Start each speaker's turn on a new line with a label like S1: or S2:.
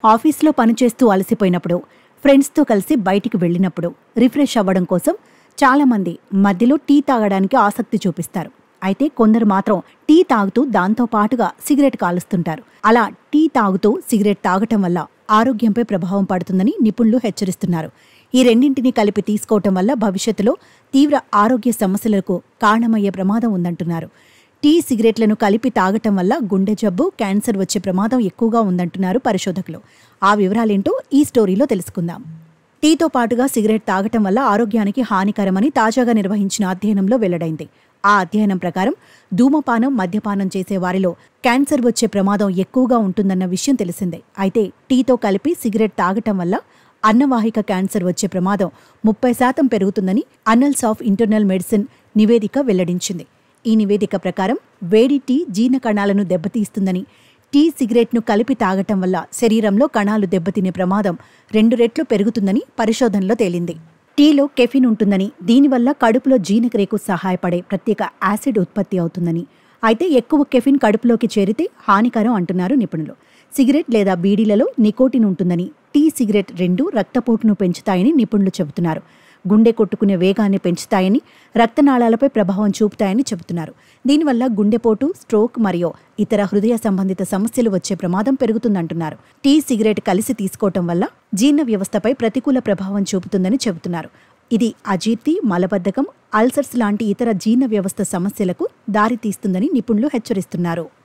S1: ఆఫీస్లో పనిచేస్తూ అలసిపోయినప్పుడు ఫ్రెండ్స్తో కలిసి బయటికి వెళ్ళినప్పుడు రిఫ్రెష్ అవ్వడం కోసం చాలామంది మధ్యలో టీ తాగడానికి ఆసక్తి చూపిస్తారు అయితే కొందరు మాత్రం టీ తాగుతూ దాంతో పాటుగా సిగరెట్ కాలుస్తుంటారు అలా టీ తాగుతూ సిగరెట్ తాగటం వల్ల ఆరోగ్యంపై ప్రభావం పడుతుందని నిపుణులు హెచ్చరిస్తున్నారు ఈ రెండింటిని కలిపి తీసుకోవటం వల్ల భవిష్యత్తులో తీవ్ర ఆరోగ్య సమస్యలకు కారణమయ్యే ప్రమాదం ఉందంటున్నారు టీ సిగరెట్లను కలిపి తాగటం వల్ల గుండె జబ్బు క్యాన్సర్ వచ్చే ప్రమాదం ఎక్కువగా ఉందంటున్నారు పరిశోధకులు ఆ వివరాలేంటో ఈ స్టోరీలో తెలుసుకుందాం టీతో పాటుగా సిగరెట్ తాగటం వల్ల ఆరోగ్యానికి హానికరమని తాజాగా నిర్వహించిన అధ్యయనంలో వెల్లడైంది ఆ అధ్యయనం ప్రకారం ధూమపానం మద్యపానం చేసే వారిలో క్యాన్సర్ వచ్చే ప్రమాదం ఎక్కువగా ఉంటుందన్న విషయం తెలిసిందే అయితే టీతో కలిపి సిగరెట్ తాగటం వల్ల అన్నవాహిక క్యాన్సర్ వచ్చే ప్రమాదం ముప్పై శాతం పెరుగుతుందని అన్నల్స్ ఆఫ్ ఇంటర్నల్ మెడిసిన్ నివేదిక వెల్లడించింది ఈ నివేదిక ప్రకారం వేడి టీ జీర్ణ కణాలను దెబ్బతీస్తుందని టీ సిగరెట్ను కలిపి తాగటం వల్ల శరీరంలో కణాలు దెబ్బతినే ప్రమాదం రెండు రెట్లు పెరుగుతుందని పరిశోధనలో తేలింది టీలో కెఫిన్ ఉంటుందని దీనివల్ల కడుపులో జీర్ణక్రియకు సహాయపడే ప్రత్యేక యాసిడ్ ఉత్పత్తి అవుతుందని అయితే ఎక్కువ కెఫిన్ కడుపులోకి చేరితే హానికరం అంటున్నారు నిపుణులు సిగరెట్ లేదా బీడీలలో నికోటిన్ ఉంటుందని టీ సిగరెట్ రెండు రక్తపోటును పెంచుతాయని నిపుణులు చెబుతున్నారు గుండె కొట్టుకునే వేగాన్ని పెంచుతాయని రక్తనాళాలపై ప్రభావం చూపుతాయని చెబుతున్నారు దీనివల్ల గుండెపోటు స్ట్రోక్ మరియు ఇతర హృదయ సంబంధిత సమస్యలు వచ్చే ప్రమాదం పెరుగుతుందంటున్నారు టీ సిగరెట్ కలిసి తీసుకోవటం వల్ల జీర్ణ వ్యవస్థపై ప్రతికూల ప్రభావం చూపుతుందని చెబుతున్నారు ఇది అజీర్తి మలబద్ధకం అల్సర్స్ లాంటి ఇతర జీర్ణ వ్యవస్థ సమస్యలకు దారితీస్తుందని నిపుణులు హెచ్చరిస్తున్నారు